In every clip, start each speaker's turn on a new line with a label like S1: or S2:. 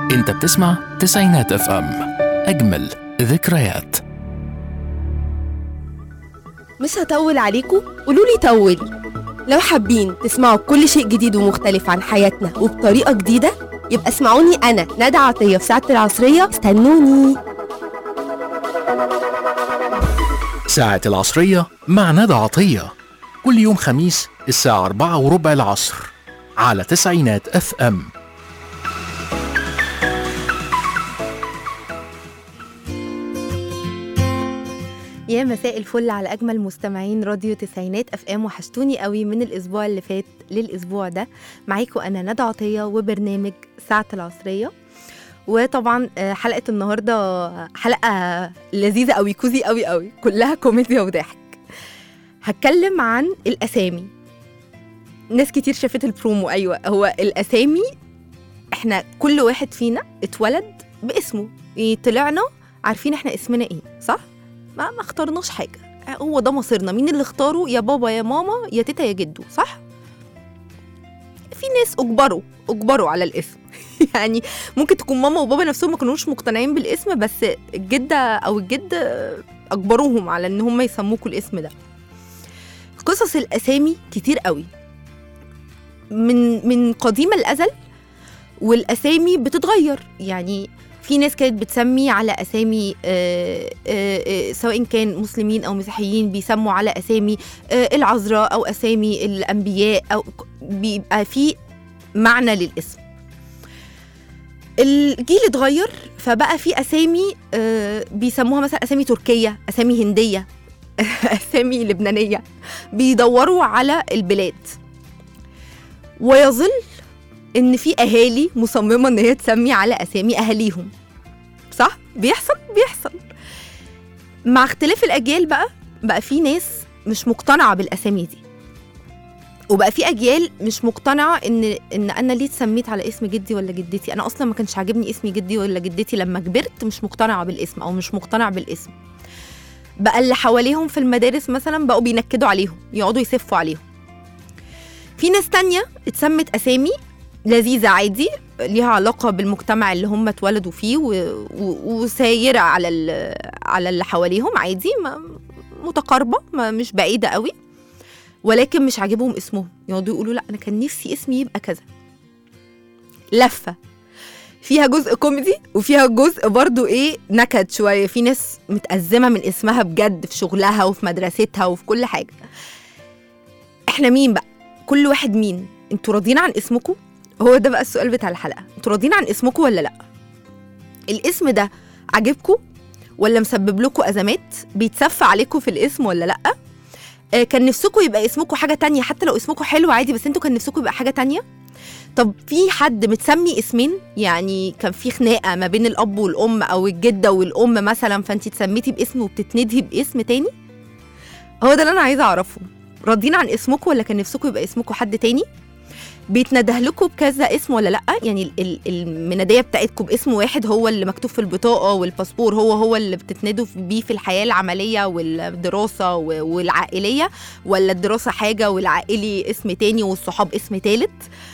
S1: انت بتسمع تسعينات اف ام اجمل ذكريات
S2: مش هطول عليكم قولوا لي طولي لو حابين تسمعوا كل شيء جديد ومختلف عن حياتنا وبطريقة جديدة يبقى اسمعوني أنا ندى عطية في ساعة العصرية استنوني
S1: ساعة العصرية مع ندى عطية كل يوم خميس الساعة أربعة وربع العصر على تسعينات اف ام
S2: يا مساء الفل على أجمل مستمعين راديو تسعينات أف أم وحشتوني قوي من الأسبوع اللي فات للأسبوع ده معاكم أنا ندى عطية وبرنامج ساعة العصرية وطبعا آه، حلقة النهاردة حلقة لذيذة قوي كوزي قوي قوي كلها كوميديا وضحك هتكلم عن الأسامي ناس كتير شافت البرومو أيوة هو الأسامي احنا كل واحد فينا اتولد باسمه يعني طلعنا عارفين احنا اسمنا ايه صح؟ ما ما اخترناش حاجة هو ده مصيرنا مين اللي اختاره يا بابا يا ماما يا تيتا يا جدو صح؟ في ناس اجبروا اجبروا على الاسم يعني ممكن تكون ماما وبابا نفسهم ما كانوش مقتنعين بالاسم بس الجدة او الجد اجبروهم على ان هم يسموكوا الاسم ده قصص الاسامي كتير قوي من من قديم الازل والاسامي بتتغير يعني في ناس كانت بتسمي على اسامي آه، آه، آه، سواء كان مسلمين او مسيحيين بيسموا على اسامي آه، العذراء او اسامي الانبياء او ك- بيبقى في معنى للاسم الجيل اتغير فبقى في اسامي آه، بيسموها مثلا اسامي تركيه اسامي هنديه اسامي لبنانيه بيدوروا على البلاد ويظل ان في اهالي مصممه ان هي تسمي على اسامي اهاليهم صح بيحصل بيحصل مع اختلاف الاجيال بقى بقى في ناس مش مقتنعه بالاسامي دي وبقى في اجيال مش مقتنعه ان ان انا ليه اتسميت على اسم جدي ولا جدتي انا اصلا ما كانش عاجبني اسمي جدي ولا جدتي لما كبرت مش مقتنعه بالاسم او مش مقتنع بالاسم بقى اللي حواليهم في المدارس مثلا بقوا بينكدوا عليهم يقعدوا يسفوا عليهم في ناس تانية اتسمت اسامي لذيذة عادي ليها علاقة بالمجتمع اللي هم اتولدوا فيه و... و... وسايرة على ال... على اللي حواليهم عادي ما... متقاربة ما مش بعيدة قوي ولكن مش عاجبهم اسمهم يقعدوا يقولوا لا أنا كان نفسي اسمي يبقى كذا لفة فيها جزء كوميدي وفيها جزء برضو ايه نكد شوية في ناس متأزمة من اسمها بجد في شغلها وفي مدرستها وفي كل حاجة احنا مين بقى كل واحد مين انتوا راضيين عن اسمكم هو ده بقى السؤال بتاع الحلقه انتوا راضيين عن اسمكم ولا لا الاسم ده عاجبكم ولا مسبب لكم ازمات بيتسفى عليكم في الاسم ولا لا آه كان نفسكم يبقى اسمكم حاجه تانية حتى لو اسمكم حلو عادي بس انتوا كان نفسكم يبقى حاجه تانية طب في حد متسمي اسمين يعني كان في خناقه ما بين الاب والام او الجده والام مثلا فانت اتسميتي باسم وبتتندهي باسم تاني هو ده اللي انا عايزه اعرفه راضيين عن اسمكم ولا كان نفسكم يبقى اسمكم حد تاني بيتنده لكم بكذا اسم ولا لا يعني ال- ال- المناديه بتاعتكم باسم واحد هو اللي مكتوب في البطاقه والباسبور هو هو اللي بتتندوا بيه في الحياه العمليه والدراسه و- والعائليه ولا الدراسه حاجه والعائلي اسم تاني والصحاب اسم تالت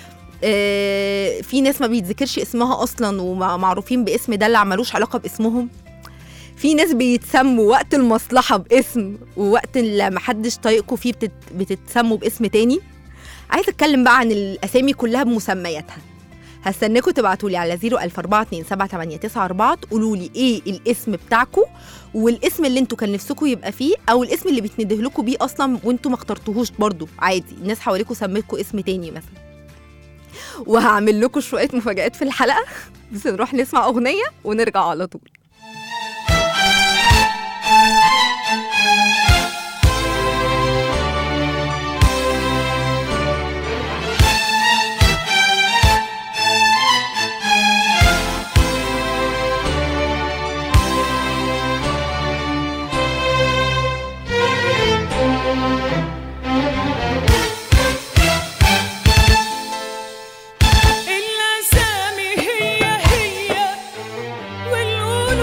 S2: آه، في ناس ما بيتذكرش اسمها اصلا ومعروفين باسم ده اللي عملوش علاقه باسمهم في ناس بيتسموا وقت المصلحه باسم ووقت اللي محدش طايقكم فيه بتت... بتتسموا باسم تاني عايزه اتكلم بقى عن الاسامي كلها بمسمياتها هستناكم تبعتوا لي على 004278994 تقولوا لي ايه الاسم بتاعكم والاسم اللي انتوا كان نفسكم يبقى فيه او الاسم اللي بيتنده لكم بيه اصلا وانتوا ما اخترتوهوش برضو عادي الناس حواليكم سميتكم اسم تاني مثلا وهعمل لكم شويه مفاجآت في الحلقه بس نروح نسمع اغنيه ونرجع على طول
S3: الأسامي هي هي والقلوب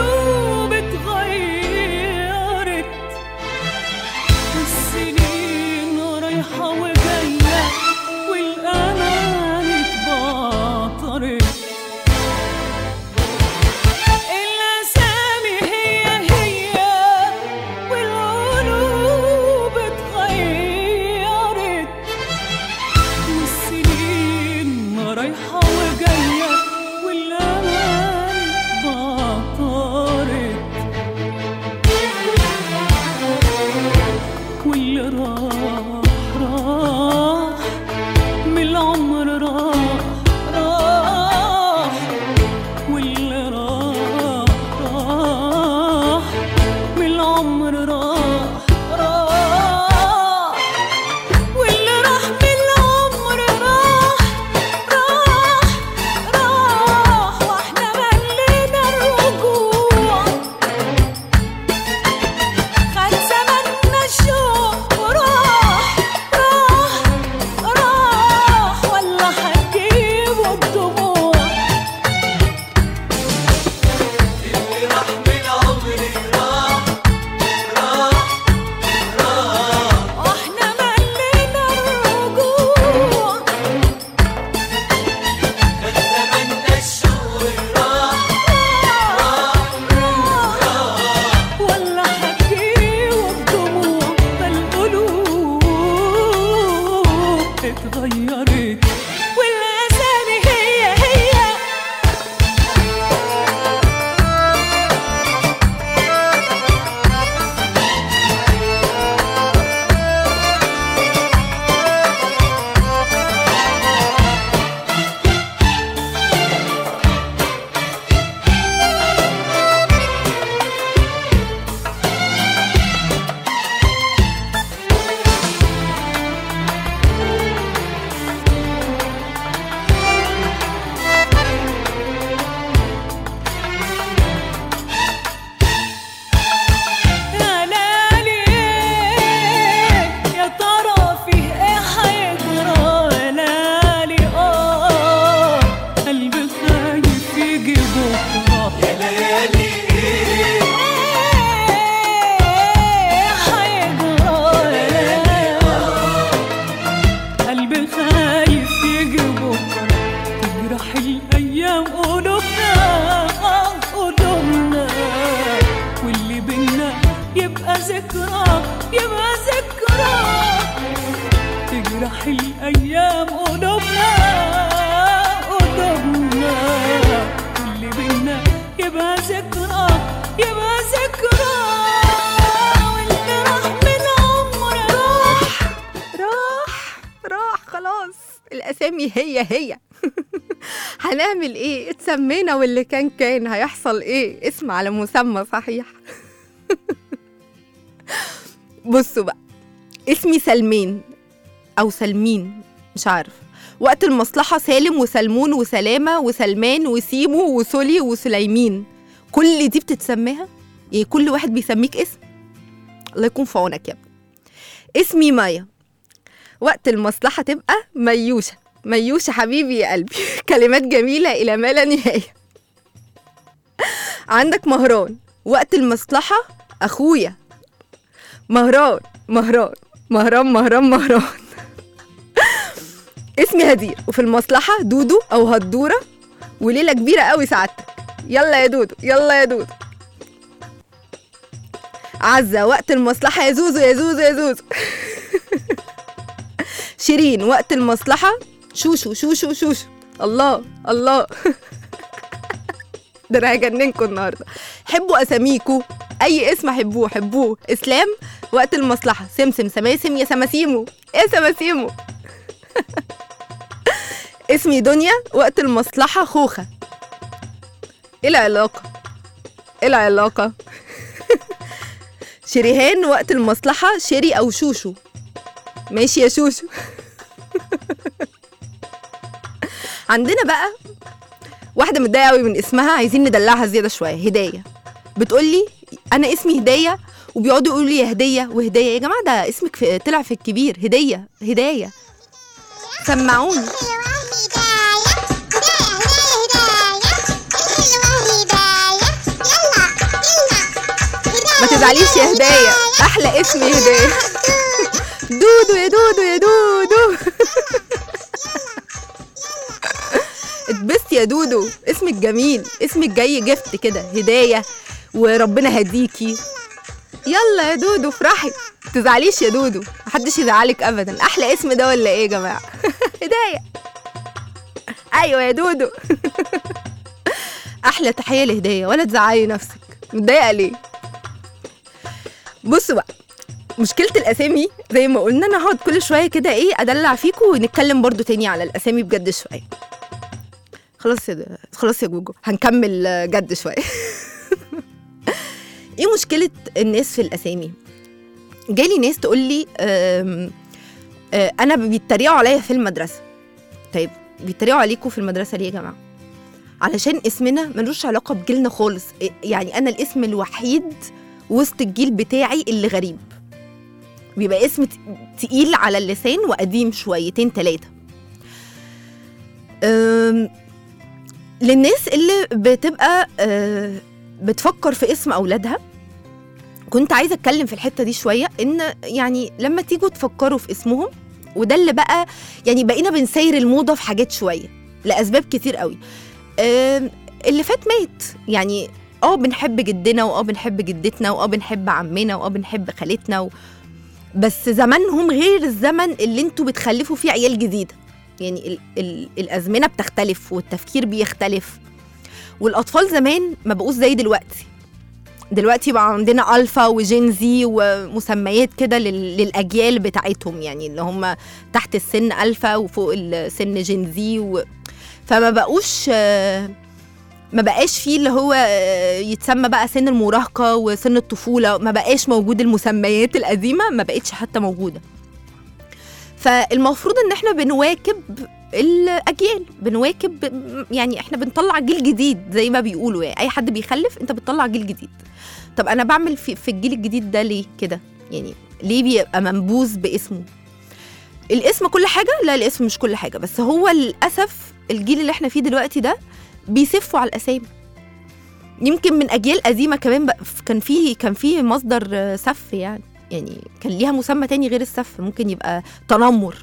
S3: اتغيرت والأسامي هي هي يا لالي يا ترى فيه ايه حيجرى يا لالي اه قلبي خايف يجي بكره يا ليالي ايه حيجرى يا لالي قلبي خايف يجي بكره تجرح الايام قلوبنا قلوبنا واللي بينا يبقى ذكرى يبقى ذكرى تجرح الايام قلوبنا قلوبنا واللي بينا يبقى ذكرى يبقى ذكرى واللي راح من عمر راح
S2: راح راح خلاص الاسامي هي هي هنعمل ايه اتسمينا واللي كان كان هيحصل ايه اسم على مسمى صحيح بصوا بقى اسمي سلمين او سلمين مش عارف وقت المصلحة سالم وسلمون وسلامة وسلمان وسيمو وسولي وسليمين كل دي بتتسميها يعني كل واحد بيسميك اسم الله يكون في عونك يا ابني اسمي مايا وقت المصلحة تبقى ميوشة ميوشة حبيبي يا قلبي كلمات جميلة إلى ما لا نهاية عندك مهران وقت المصلحة أخويا مهران مهران مهران مهران مهران اسمي هدير وفي المصلحة دودو أو هدورة وليلة كبيرة قوي سعادتك يلا يا دودو يلا يا دودو عزة وقت المصلحة يا زوزو يا زوزو يا زوزو شيرين وقت المصلحة شوشو شوشو شوشو الله الله ده انا هجننكم النهارده حبوا اساميكوا اي اسم حبوه حبوه اسلام وقت المصلحه سمسم سماسم يا سماسيمو يا سماسيمو اسمي دنيا وقت المصلحه خوخه ايه العلاقه ايه العلاقه شريهان وقت المصلحه شيري او شوشو ماشي يا شوشو عندنا بقى واحدة متضايقة قوي من اسمها عايزين ندلعها زيادة شوية هداية بتقولي أنا اسمي هداية وبيقعدوا يقولوا لي يا هدية وهدية يا جماعة ده اسمك في طلع في الكبير هدية هداية سمعوني ما تزعليش يا هداية أحلى اسم هداية دودو يا دودو يا دودو اتبسطي يا دودو اسمك جميل اسمك جاي جفت كده هداية وربنا هديكي يلا يا دودو افرحي تزعليش يا دودو محدش يزعلك ابدا احلى اسم ده ولا ايه يا جماعه هدايه ايوه يا دودو احلى تحيه لهدايه ولا تزعلي نفسك متضايقه ليه بصوا بقى مشكلة الأسامي زي ما قلنا أنا هقعد كل شوية كده إيه أدلع فيكم ونتكلم برضو تاني على الأسامي بجد شوية خلاص يا ده- خلاص يا جوجو هنكمل آه، جد شوية إيه مشكلة الناس في الأسامي؟ جالي ناس تقول لي آم، آه، أنا بيتريقوا عليا في المدرسة طيب بيتريقوا عليكم في المدرسة ليه يا جماعة؟ علشان اسمنا ملوش علاقة بجيلنا خالص إيه- يعني أنا الاسم الوحيد وسط الجيل بتاعي اللي غريب بيبقى اسم ت- تقيل على اللسان وقديم شويتين تلاتة أم، للناس اللي بتبقى أه، بتفكر في اسم أولادها كنت عايزة أتكلم في الحتة دي شوية إن يعني لما تيجوا تفكروا في اسمهم وده اللي بقى يعني بقينا بنسير الموضة في حاجات شوية لأسباب كتير قوي أم، اللي فات مات يعني اه بنحب جدنا واه بنحب جدتنا واه بنحب عمنا واه بنحب خالتنا و... بس زمانهم غير الزمن اللي انتوا بتخلفوا فيه عيال جديده يعني ال ال الازمنه بتختلف والتفكير بيختلف والاطفال زمان ما بقوش زي دلوقتي دلوقتي بقى عندنا الفا وجين زي ومسميات كده لل- للاجيال بتاعتهم يعني اللي هم تحت السن الفا وفوق السن جين زي و... فما بقوش آه، ما بقاش فيه اللي هو آه، يتسمى بقى سن المراهقه وسن الطفوله ما بقاش موجود المسميات القديمه ما بقتش حتى موجوده فالمفروض ان احنا بنواكب الاجيال بنواكب يعني احنا بنطلع جيل جديد زي ما بيقولوا يعني اي حد بيخلف انت بتطلع جيل جديد طب انا بعمل في, في الجيل الجديد ده ليه كده يعني ليه بيبقى منبوذ باسمه الاسم كل حاجه لا الاسم مش كل حاجه بس هو للاسف الجيل اللي احنا فيه دلوقتي ده بيسفوا على الاسامي يمكن من اجيال قديمه كمان بقى كان في كان في مصدر آه، سف يعني يعني كان ليها مسمى تاني غير السف ممكن يبقى تنمر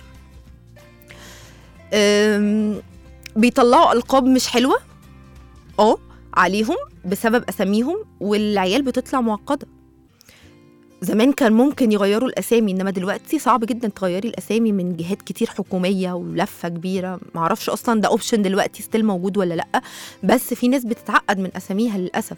S2: أم، بيطلعوا القاب مش حلوه اه عليهم بسبب اساميهم والعيال بتطلع معقده زمان كان ممكن يغيروا الاسامي انما دلوقتي صعب جدا تغيري الاسامي من جهات كتير حكوميه ولفه كبيره معرفش اصلا ده اوبشن دلوقتي ستيل موجود ولا لا بس في ناس بتتعقد من اساميها للاسف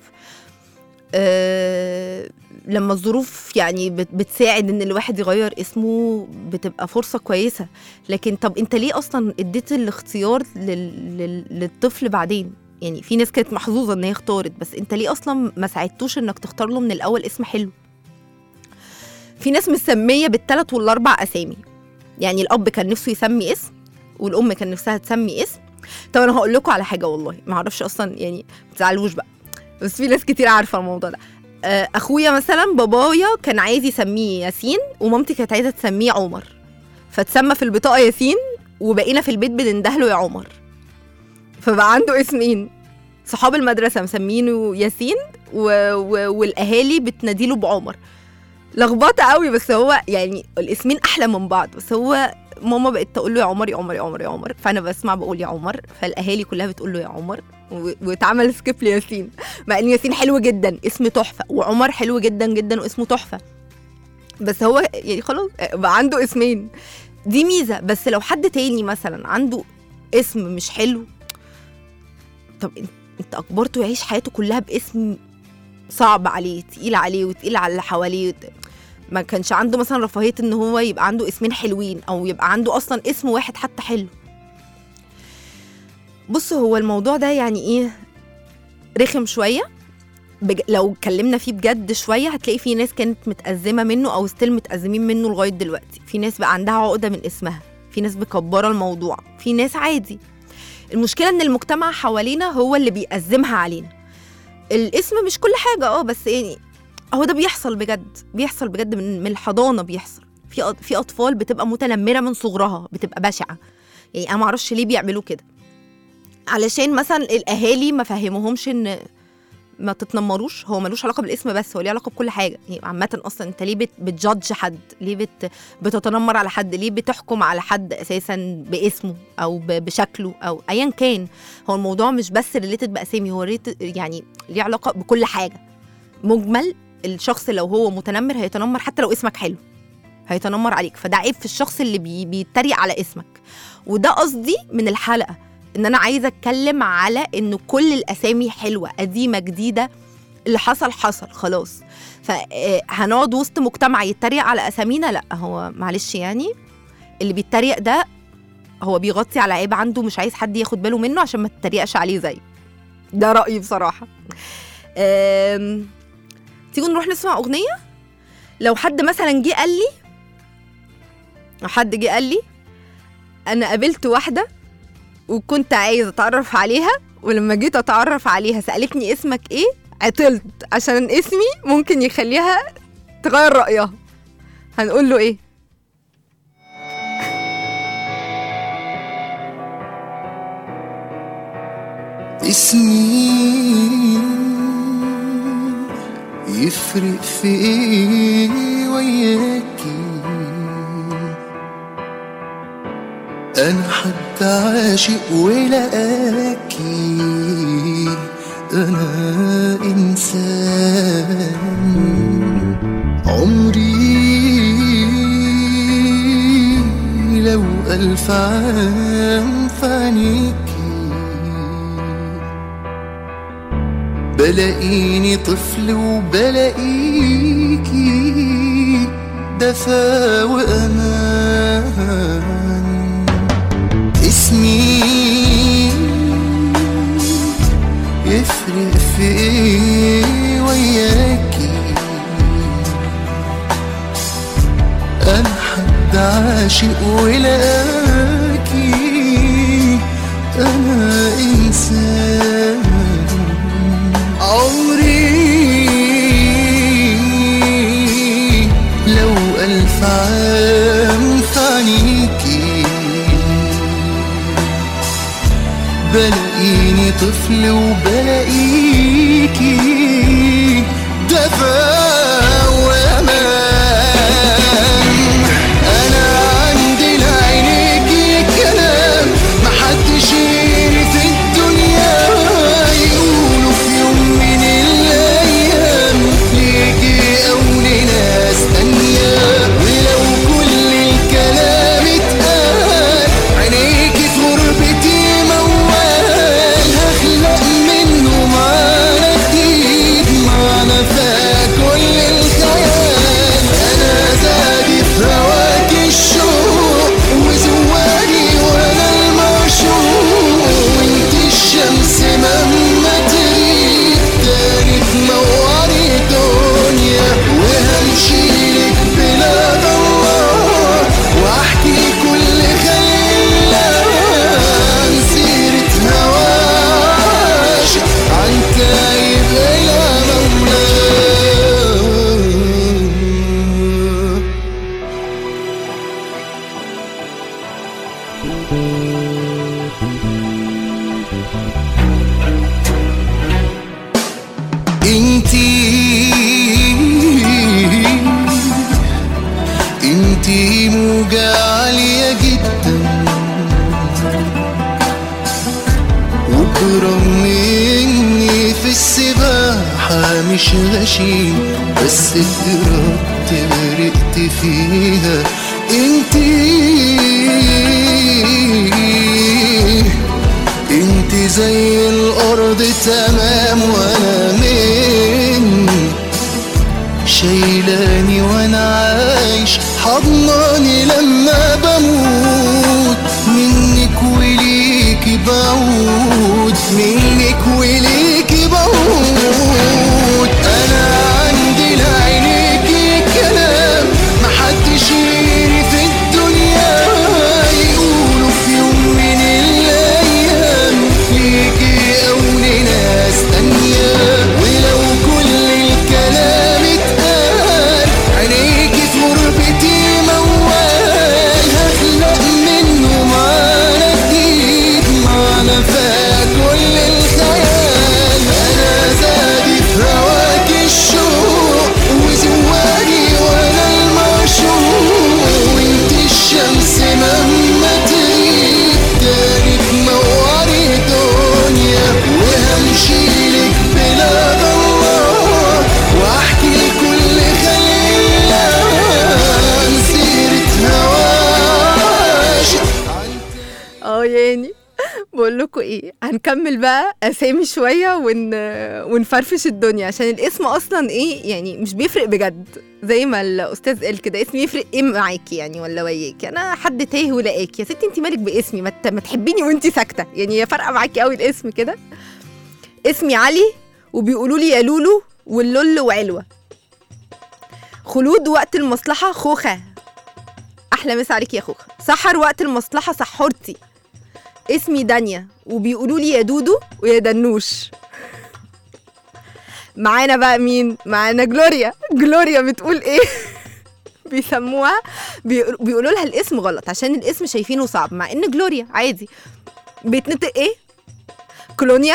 S2: أه لما الظروف يعني بت- بتساعد ان الواحد يغير اسمه بتبقى فرصه كويسه لكن طب انت ليه اصلا اديت الاختيار لل... لل... للطفل بعدين يعني في ناس كانت محظوظه ان هي اختارت بس انت ليه اصلا ما ساعدتوش انك تختار له من الاول اسم حلو في ناس مسميه بالثلاث والاربع اسامي يعني الاب كان نفسه يسمي اسم والام كان نفسها تسمي اسم طب انا هقول لكم على حاجه والله ما اعرفش اصلا يعني ما تزعلوش بقى بس في ناس كتير عارفه الموضوع ده آه، اخويا مثلا بابايا كان عايز يسميه ياسين ومامتي كانت عايزه تسميه عمر فتسمى في البطاقه ياسين وبقينا في البيت بنندهله يا عمر فبقى عنده اسمين صحاب المدرسه مسمينه ياسين و... و... والاهالي بتناديله بعمر لخبطه قوي بس هو يعني الاسمين احلى من بعض بس هو ماما بقت تقول له يا عمر يا عمر يا عمر يا عمر فانا بسمع بقول يا عمر فالاهالي كلها بتقول له يا عمر و- واتعمل سكيب لياسين مع ان ياسين حلو جدا اسم تحفه وعمر حلو جدا جدا واسمه تحفه بس هو يعني خلاص بقى عنده اسمين دي ميزه بس لو حد تاني مثلا عنده اسم مش حلو طب انت انت اجبرته يعيش حياته كلها باسم صعب عليه تقيل عليه وتقيل على اللي حواليه ما كانش عنده مثلا رفاهيه ان هو يبقى عنده اسمين حلوين او يبقى عنده اصلا اسم واحد حتى حلو بص هو الموضوع ده يعني ايه رخم شويه بج... لو اتكلمنا فيه بجد شويه هتلاقي في ناس كانت متأزمه منه او ستيل متأزمين منه لغايه دلوقتي في ناس بقى عندها عقده من اسمها في ناس مكبره الموضوع في ناس عادي المشكله ان المجتمع حوالينا هو اللي بيأزمها علينا الاسم مش كل حاجه اه بس يعني هو ده بيحصل بجد بيحصل بجد من من الحضانه بيحصل في أط- في اطفال بتبقى متنمره من صغرها بتبقى بشعه يعني انا ما اعرفش ليه بيعملوا كده علشان مثلا الاهالي ما فهموهمش ان ما تتنمروش هو ملوش علاقه بالاسم بس هو ليه علاقه بكل حاجه يعني عامه اصلا انت ليه بت بتجادج حد ليه بت بتتنمر على حد ليه بتحكم على حد اساسا باسمه او ب- بشكله او ايا كان هو الموضوع مش بس ريليتد باسامي هو ريت يعني ليه علاقه بكل حاجه مجمل الشخص لو هو متنمر هيتنمر حتى لو اسمك حلو هيتنمر عليك فده عيب في الشخص اللي بي بيتريق على اسمك وده قصدي من الحلقه ان انا عايزه اتكلم على ان كل الاسامي حلوه قديمه جديده اللي حصل حصل خلاص فهنقعد وسط مجتمع يتريق على اسامينا لا هو معلش يعني اللي بيتريق ده هو بيغطي على عيب عنده مش عايز حد ياخد باله منه عشان ما تتريقش عليه زيه ده رايي بصراحه أم... تيجوا نروح نسمع اغنيه لو حد مثلا جه قال لي لو حد جه قال لي انا قابلت واحده وكنت عايزه اتعرف عليها ولما جيت اتعرف عليها سالتني اسمك ايه عطلت عشان اسمي ممكن يخليها تغير رايها هنقول له ايه
S4: اسمي يفرق في ايه وياكي انا حد عاشق ولقاكي انا انسان عمري ولو ألف عام فعنيكي بلاقيني طفل وبلاقيكي دفا وأمان اسمي يفرق في ايه وياكي انا حد عاشق ولاكي انا انسان عمري لو الف عام فعنيكي بلاقيني طفل وبلاقيكي دفا وامان انا عندي لعينيكي كلام محدش غيري في الدنيا يقولوا في يوم من الايام ليكي او لناس تانية ولو كل الكلام اتقال عينيكي في غربتي موال هخلق منه معنى جديد معنى فات كل الخيال انا زادي في هواك الشوق وزواري وانا المعشوق وانت الشمس مهما تغيب تاني تنوري دنيا وهمشيلك بلاد الله واحكي كل خيال سيرة هواش عن تايب إلى مولاه انتي انتي موجة عالية جدا وكرم مني في السباحة مش غشيم بس اتغرقت غرقت فيها انتي انت زي الارض تمام وانا من شايلاني وانا عايش حضناني لما بموت منك وليكي بعود منك وليكي بعود انا عندي لعينيكي كلام محدش غيري في الدنيا يقولوا في يوم من الايام ليكي او لناس تانية ولو كل الكلام اتقال عينيكي في غربتي موال هخلق منه معنى جديد معنى فات كل الخيال انا زادي في هواك الشوق وزواري وانا المعشوق وانت الشمس مهما تغيب تاني تنوري دنيا وهمشيلك بلاد الله واحكي كل خيال سيرة هواش
S2: اه يعني بقول لكم ايه هنكمل بقى اسامي شويه ون... ونفرفش الدنيا عشان الاسم اصلا ايه يعني مش بيفرق بجد زي ما الاستاذ قال كده اسمي يفرق ايه معاكي يعني ولا وياكي انا حد تايه ولقاكي يا ستي انت مالك باسمي ما, ت... ما تحبيني وانت ساكته يعني هي فارقه معاكي قوي الاسم كده اسمي علي وبيقولوا لي يا لولو واللول وعلوه خلود وقت المصلحه خوخه احلى مسا عليك يا خوخه سحر وقت المصلحه سحورتي اسمي دانيا وبيقولوا لي يا دودو ويا دنوش معانا بقى مين معانا جلوريا جلوريا بتقول ايه بيسموها بيقول- بيقولوا لها الاسم غلط عشان الاسم شايفينه صعب مع ان جلوريا عادي بيتنطق ايه كولونيا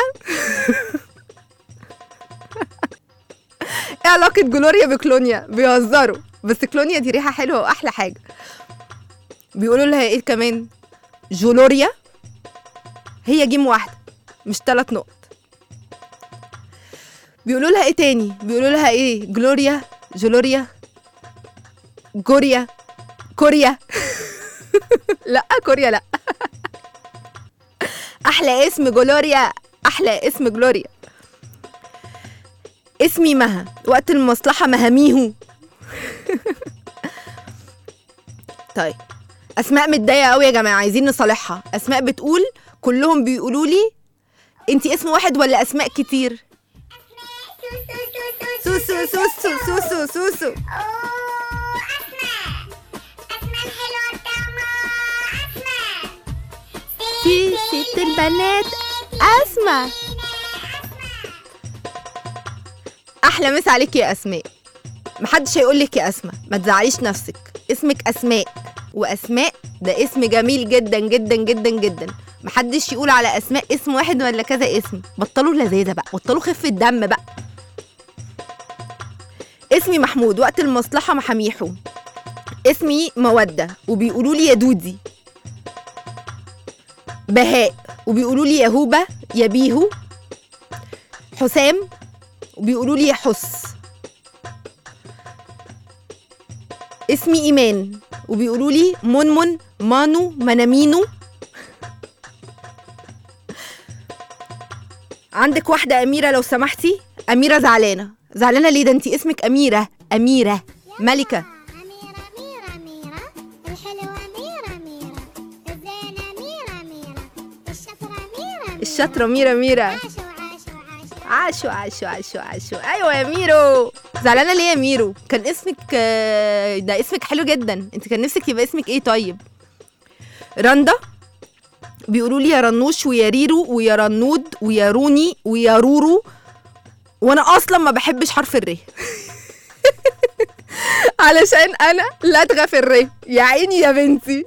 S2: ايه علاقة جلوريا بكلونيا بيهزروا بس كلونيا دي ريحة حلوة واحلى حاجة بيقولوا لها ايه كمان جولوريا هي جيم واحدة مش ثلاث نقط بيقولوا لها ايه تاني بيقولوا لها ايه جلوريا جلوريا جوريا كوريا لا كوريا لا احلى اسم جلوريا احلى اسم جلوريا اسمي مها وقت المصلحه مهاميهو طيب اسماء متضايقه قوي يا جماعه عايزين نصالحها اسماء بتقول كلهم بيقولوا لي انت اسم واحد ولا اسماء كتير سوسو سوسو سوسو سوسو في ست البنات اسماء احلى مسا عليك يا اسماء محدش هيقول لك يا اسماء ما تزعليش نفسك اسمك اسماء واسماء ده اسم جميل جدا جدا جدا جدا محدش يقول على اسماء اسم واحد ولا كذا اسم بطلوا لذاذه بقى بطلوا خفه دم بقى اسمي محمود وقت المصلحه محاميحو اسمي موده وبيقولوا لي يا دودي بهاء وبيقولوا لي يا هوبه يا بيهو حسام وبيقولوا لي يا حس اسمي ايمان وبيقولوا لي منمن مانو منامينو عندك واحدة أميرة لو سمحتي أميرة زعلانة زعلانة ليه ده انتي اسمك أميرة أميرة ملكة
S5: أميرة ميرة ميرة الحلوة ميرة ميرة الزينة ميرة ميرة الشطرة ميرة ميرة
S2: الشاطرة ميرة ميرة
S5: عاشوا عاشوا عاشوا
S2: عاشو عاشو عاشو عاشو ايوه يا ميرو زعلانه ليه يا ميرو كان اسمك آه، ده اسمك حلو جدا انت كان نفسك يبقى اسمك ايه طيب رندا بيقولوا لي يا رنوش ويا ريرو ويا رنود ويا روني ويا رورو وانا اصلا ما بحبش حرف الر علشان انا لدغه في الر يا عيني يا بنتي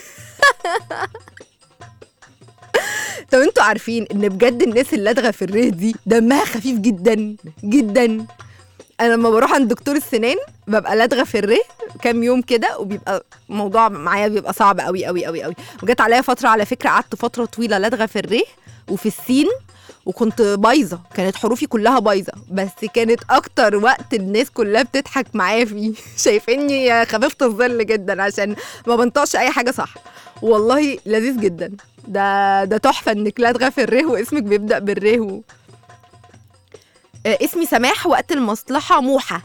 S2: طب انتوا عارفين ان بجد الناس اللي لدغه في الره دي دمها خفيف جدا جدا انا لما بروح عند دكتور السنان ببقى لدغه في الره كام يوم كده وبيبقى الموضوع معايا بيبقى صعب قوي قوي قوي قوي وجت عليا فتره على فكره قعدت فتره طويله لدغه في الره وفي السين وكنت بايظه كانت حروفي كلها بايظه بس كانت اكتر وقت الناس كلها بتضحك معايا فيه شايفيني خفيفه الظل جدا عشان ما بنطقش اي حاجه صح والله لذيذ جدا ده ده تحفه انك لدغه في الره واسمك بيبدا بالره و... آه، اسمي سماح وقت المصلحه موحه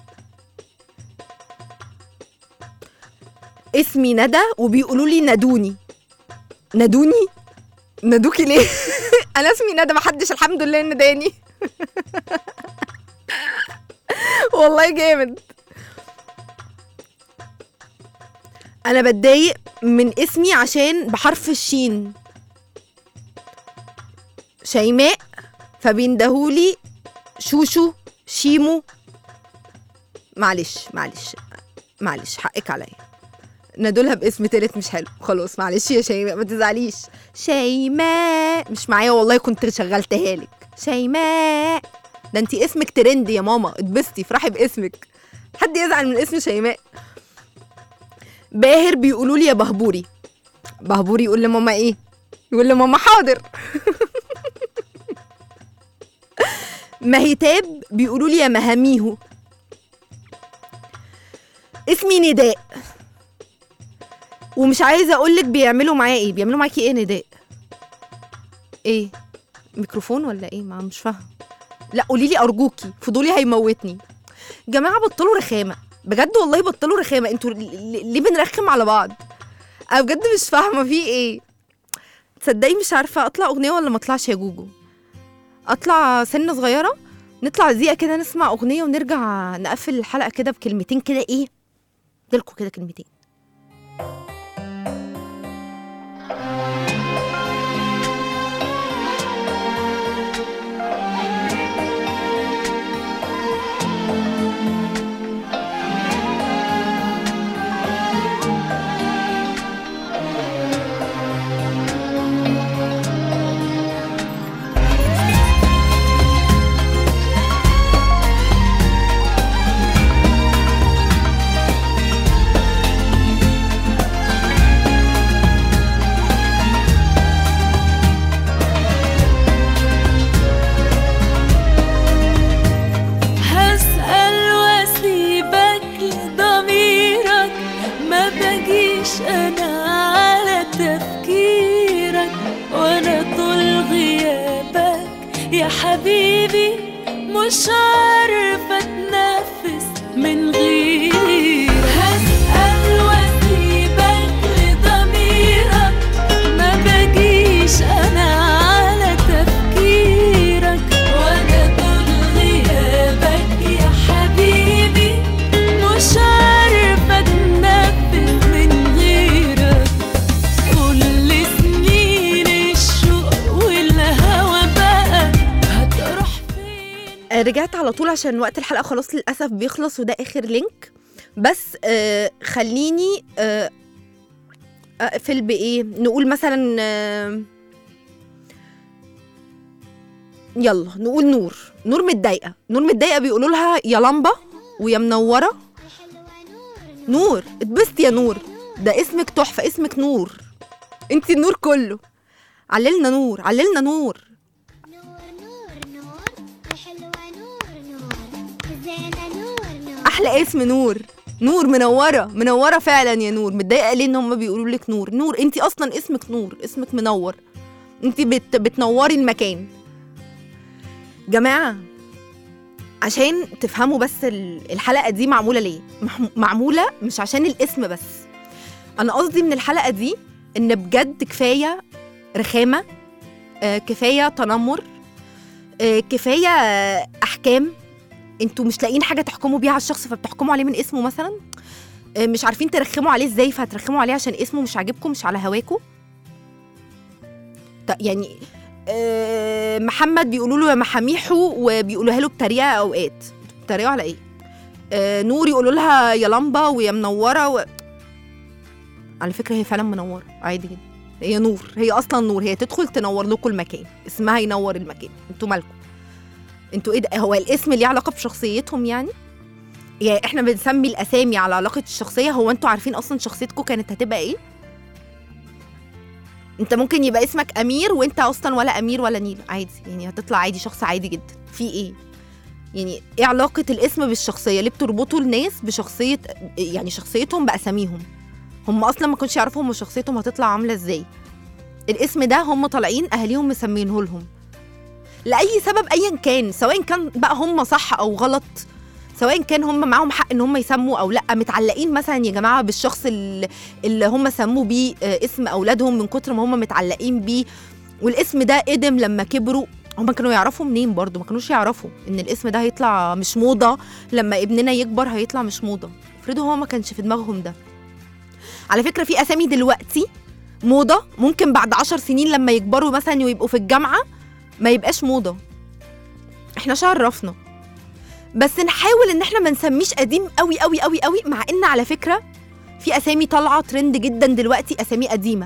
S2: اسمي ندى وبيقولوا لي نادوني نادوني نادوكي ليه انا اسمي ندى محدش الحمد لله نداني والله جامد انا بتضايق من اسمي عشان بحرف الشين شيماء فبيندهولي شوشو شيمو معلش معلش معلش حقك عليا نادولها باسم تالت مش حلو خلاص معلش يا شيماء ما تزعليش شيماء مش معايا والله كنت شغلتها لك شيماء ده انت اسمك ترند يا ماما اتبسطي افرحي باسمك حد يزعل من اسم شيماء باهر بيقولوا لي يا بهبوري بهبوري يقول لماما ايه يقول لماما حاضر مهيتاب بيقولوا لي يا مهاميهو اسمي نداء ومش عايزه اقول لك بيعملوا معايا ايه بيعملوا معاكي ايه نداء ايه ميكروفون ولا ايه ما مش فاهمه لا قولي لي ارجوكي فضولي هيموتني جماعه بطلوا رخامه بجد والله بطلوا رخامه انتوا ل- ل- ليه بنرخم على بعض انا بجد مش فاهمه في ايه تصدقي مش عارفه اطلع اغنيه ولا ما اطلعش يا جوجو اطلع سنه صغيره نطلع دقيقه كده نسمع اغنيه ونرجع نقفل الحلقه كده بكلمتين كده ايه دلكوا كده كلمتين
S5: عاشوا
S3: غيرك وانا طول غيابك يا حبيبي مش عارفة اتنفس من غيرك هسأل واسيبك لضميرك ما بجيش انا على تفكيرك وانا طول غيابك يا حبيبي مش عارفة اتنفس من غيرك كل سنين الشوق والهوى بقى هتروح فين
S2: آه، رجعت على طول عشان وقت الحلقه خلاص للاسف بيخلص وده اخر لينك بس آه خليني آه اقفل بايه نقول مثلا آه يلا نقول نور نور متضايقه نور متضايقه بيقولوا لها يا لمبه ويا منوره
S5: الحلوة نور نور
S2: نور اتبسطي يا نور ده اسمك تحفه اسمك نور انت النور كله عللنا نور عللنا نور
S5: نور نور نور الحلوة نور نور الزينة نور نور
S2: احلى اسم نور نور منوره منوره فعلا يا نور متضايقه ليه ان هم بيقولوا لك نور نور انت اصلا اسمك نور اسمك منور انت بت بتنوري المكان جماعه عشان تفهموا بس ال- الحلقه دي معموله ليه مح- معموله مش عشان الاسم بس انا قصدي من الحلقه دي ان بجد كفايه رخامه آه، كفايه تنمر آه، كفايه آه، احكام انتوا مش لاقيين حاجه تحكموا بيها على الشخص فبتحكموا عليه من اسمه مثلا آه، مش عارفين ترخموا عليه ازاي فهترخموا عليه عشان اسمه مش عاجبكم مش على هواكم ط- يعني آه، محمد بيقولوا له يا محاميحو وبيقولوها له بطريقه اوقات بتتريقوا على ايه آه، نور يقولوا لها يا لمبه ويا منوره و... على فكره هي فعلا منوره عادي جدا هي نور هي اصلا نور هي تدخل تنور لكم المكان اسمها ينور المكان انتوا مالكم انتوا ايه ده هو الاسم ليه علاقه بشخصيتهم يعني يعني احنا بنسمي الاسامي على علاقه الشخصيه هو انتوا عارفين اصلا شخصيتكم كانت هتبقى ايه انت ممكن يبقى اسمك امير وانت اصلا ولا امير ولا نيل عادي يعني هتطلع عادي شخص عادي جدا في ايه يعني ايه علاقه الاسم بالشخصيه ليه بتربطوا الناس بشخصيه يعني شخصيتهم باساميهم هم اصلا ما كانوش يعرفوا هم شخصيتهم هتطلع عامله ازاي الاسم ده هم طالعين اهاليهم مسمينه لهم لاي سبب ايا كان سواء كان بقى هم صح او غلط سواء كان هم معاهم حق ان هم يسموا او لا متعلقين مثلا يا جماعه بالشخص اللي, اللي هم سموا بيه آه، اسم اولادهم من كتر ما هم متعلقين بيه والاسم ده قدم لما كبروا هم كانوا يعرفوا منين برضو ما كانوش يعرفوا ان الاسم ده هيطلع مش موضه لما ابننا يكبر هيطلع مش موضه افرضوا هو ما كانش في دماغهم ده على فكره في اسامي دلوقتي موضه ممكن بعد عشر سنين لما يكبروا مثلا ويبقوا في الجامعه ما يبقاش موضه احنا شرفنا بس نحاول ان احنا ما نسميش قديم قوي قوي قوي قوي مع ان على فكره في اسامي طالعه ترند جدا دلوقتي اسامي قديمه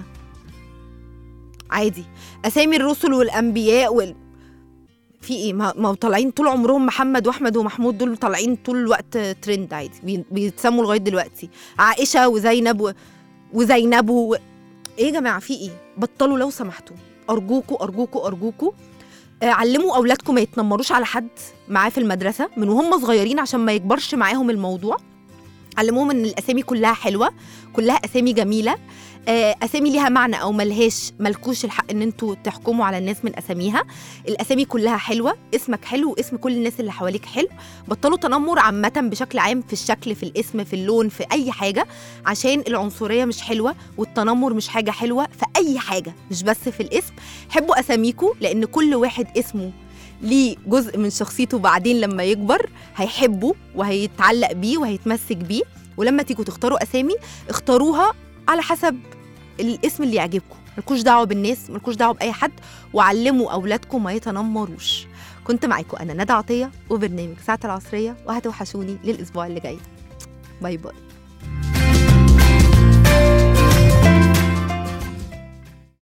S2: عادي اسامي الرسل والانبياء وال في ايه ما ما هو طالعين طول عمرهم محمد واحمد ومحمود دول طالعين طول الوقت ترند عادي بي- بيتسموا لغايه دلوقتي عائشه وزينب و... وزينب و... ايه يا جماعه في ايه بطلوا لو سمحتوا ارجوكوا ارجوكوا ارجوكوا آه، علموا اولادكم ما يتنمروش على حد معاه في المدرسه من وهم صغيرين عشان ما يكبرش معاهم الموضوع علموهم ان الاسامي كلها حلوه كلها اسامي جميله آه، اسامي ليها معنى او ملهاش ملكوش الحق ان انتوا تحكموا على الناس من اساميها الاسامي كلها حلوه اسمك حلو واسم كل الناس اللي حواليك حلو بطلوا تنمر عامه بشكل عام في الشكل في الاسم في اللون في اي حاجه عشان العنصريه مش حلوه والتنمر مش حاجه حلوه في اي حاجه مش بس في الاسم حبوا اساميكوا لان كل واحد اسمه ليه جزء من شخصيته بعدين لما يكبر هيحبه وهيتعلق بيه وهيتمسك بيه ولما تيجوا تختاروا اسامي اختاروها على حسب الاسم اللي يعجبكم ملكوش دعوه بالناس ملكوش دعوه باي حد وعلموا اولادكم ما يتنمروش كنت معاكم انا ندى عطيه وبرنامج ساعه العصريه وهتوحشوني للاسبوع اللي جاي باي باي